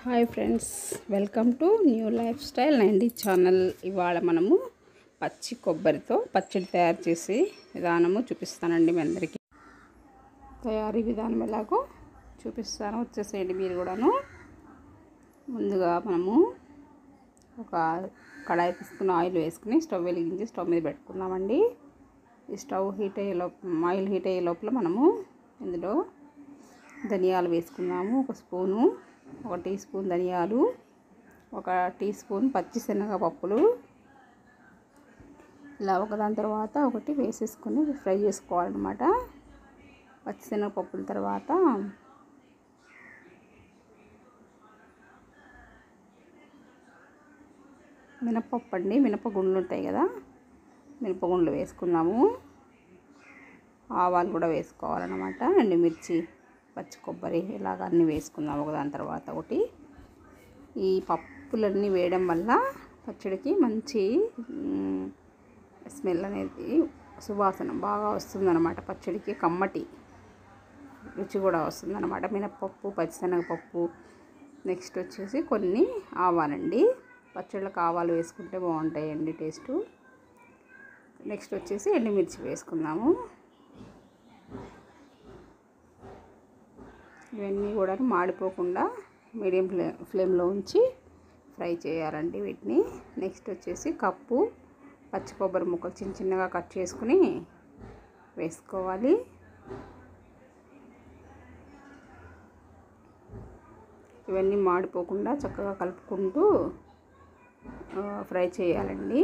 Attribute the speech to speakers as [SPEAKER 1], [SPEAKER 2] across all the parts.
[SPEAKER 1] hi friends welcome to new life style ninety channel ఇవాళ మనము పచ్చి కొబ్బరితో పచ్చడి తయారు చేసే విధానము చూపిస్తానండి మీ అందరికీ తయారీ విధానం ఎలాగో చూపిస్తాను వచ్చేసేయండి మీరు కూడాను ముందుగా మనము ఒక కడాయి తీసుకుని ఆయిల్ వేసుకుని స్టవ్ వెలిగించి స్టవ్ మీద పెట్టుకుందామండి ఈ స్టవ్ హీట్ అయ్యే లోపల ఆయిల్ హీట్ అయ్యే లోపల మనము ఇందులో ధనియాలు వేసుకుందాము ఒక స్పూను ఒక టీ స్పూన్ ధనియాలు ఒక టీ స్పూన్ పచ్చిశనగ పప్పులు ఇలా ఒకదాని తర్వాత ఒకటి వేసేసుకొని ఫ్రై చేసుకోవాలన్నమాట పచ్చిశనగ పప్పుల తర్వాత మినపప్పు అండి మినపగుండ్లు ఉంటాయి కదా మినపగుండ్లు వేసుకుందాము ఆవాలు కూడా వేసుకోవాలన్నమాట ఎండుమిర్చి పచ్చి కొబ్బరి ఇలాగ అన్నీ వేసుకుందాం ఒకదాని తర్వాత ఒకటి ఈ పప్పులన్నీ వేయడం వల్ల పచ్చడికి మంచి స్మెల్ అనేది సువాసన బాగా వస్తుందన్నమాట పచ్చడికి కమ్మటి రుచి కూడా వస్తుందన్నమాట మినపప్పు పచ్చిశనగపప్పు నెక్స్ట్ వచ్చేసి కొన్ని ఆవాలండి పచ్చళ్ళకి ఆవాలు వేసుకుంటే బాగుంటాయండి టేస్టు నెక్స్ట్ వచ్చేసి ఎండుమిర్చి వేసుకుందాము ఇవన్నీ కూడా మాడిపోకుండా మీడియం ఫ్లే ఫ్లేమ్లో ఉంచి ఫ్రై చేయాలండి వీటిని నెక్స్ట్ వచ్చేసి కప్పు పచ్చి కొబ్బరి ముక్కలు చిన్న చిన్నగా కట్ చేసుకుని వేసుకోవాలి ఇవన్నీ మాడిపోకుండా చక్కగా కలుపుకుంటూ ఫ్రై చేయాలండి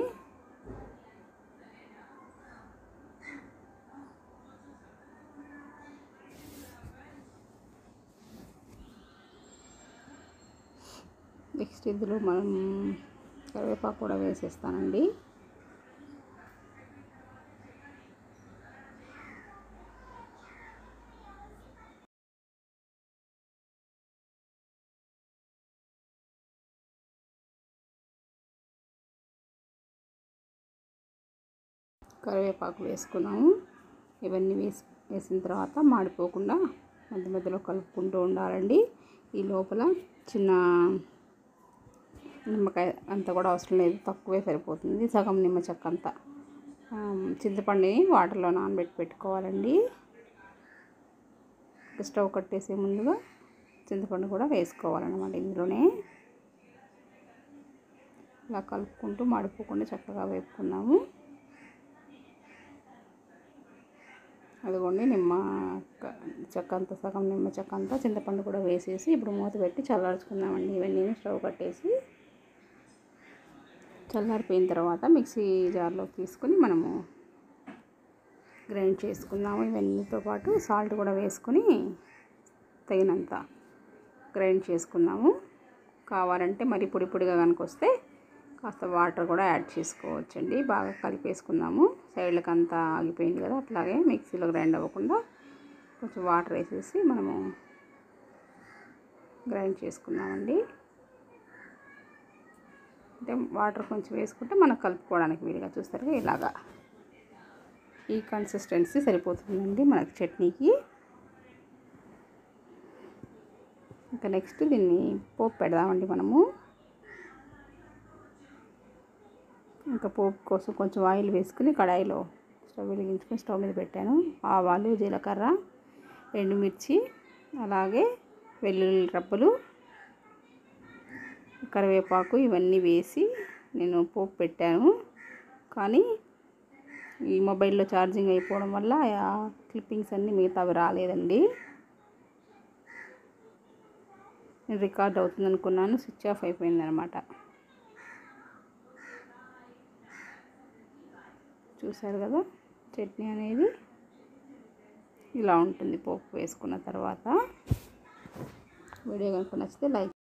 [SPEAKER 1] నెక్స్ట్ ఇందులో మనం కరివేపాకు కూడా వేసేస్తానండి కరివేపాకు వేసుకున్నాము ఇవన్నీ వేసి వేసిన తర్వాత మాడిపోకుండా మధ్య మధ్యలో కలుపుకుంటూ ఉండాలండి ఈ లోపల చిన్న నిమ్మకాయ అంత కూడా అవసరం లేదు తక్కువే సరిపోతుంది సగం నిమ్మ చెక్క అంతా చింతపండుని వాటర్లో నానబెట్టి పెట్టుకోవాలండి స్టవ్ కట్టేసే ముందుగా చింతపండు కూడా వేసుకోవాలన్నమాట ఇందులోనే ఇలా కలుపుకుంటూ మాడిపోకుండా చక్కగా వేపుకున్నాము అదిగోండి నిమ్మ చెక్క అంతా సగం నిమ్మ చెక్క అంతా చింతపండు కూడా వేసేసి ఇప్పుడు మూత పెట్టి చల్లార్చుకుందామండి ఇవన్నీ స్టవ్ కట్టేసి చల్లారిపోయిన తర్వాత మిక్సీ జార్లో తీసుకుని మనము గ్రైండ్ చేసుకుందాము ఇవన్నీతో పాటు సాల్ట్ కూడా వేసుకుని తగినంత గ్రైండ్ చేసుకుందాము కావాలంటే మరి పొడి పొడిగా కనుక వస్తే కాస్త వాటర్ కూడా యాడ్ చేసుకోవచ్చండి బాగా కలిపేసుకుందాము సైడ్లకు అంతా ఆగిపోయింది కదా అట్లాగే మిక్సీలో గ్రైండ్ అవ్వకుండా కొంచెం వాటర్ వేసేసి మనము గ్రైండ్ చేసుకుందామండి అంటే వాటర్ కొంచెం వేసుకుంటే మనకు కలుపుకోవడానికి వీలుగా చూస్తారు ఇలాగా ఈ కన్సిస్టెన్సీ సరిపోతుందండి మనకి చట్నీకి ఇంకా నెక్స్ట్ దీన్ని పోపు పెడదామండి మనము ఇంకా పోపు కోసం కొంచెం ఆయిల్ వేసుకుని కడాయిలో స్టవ్ వెలిగించుకొని స్టవ్ మీద పెట్టాను ఆవాలు జీలకర్ర ఎండుమిర్చి అలాగే వెల్లుల్లి రబ్బలు కరివేపాకు ఇవన్నీ వేసి నేను పోపు పెట్టాను కానీ ఈ మొబైల్లో ఛార్జింగ్ అయిపోవడం వల్ల ఆ క్లిప్పింగ్స్ అన్నీ మిగతావి రాలేదండి నేను రికార్డ్ అవుతుంది అనుకున్నాను స్విచ్ ఆఫ్ అయిపోయింది అనమాట చూసారు కదా చట్నీ అనేది ఇలా ఉంటుంది పోపు వేసుకున్న తర్వాత వీడియో కనుక నచ్చితే లైక్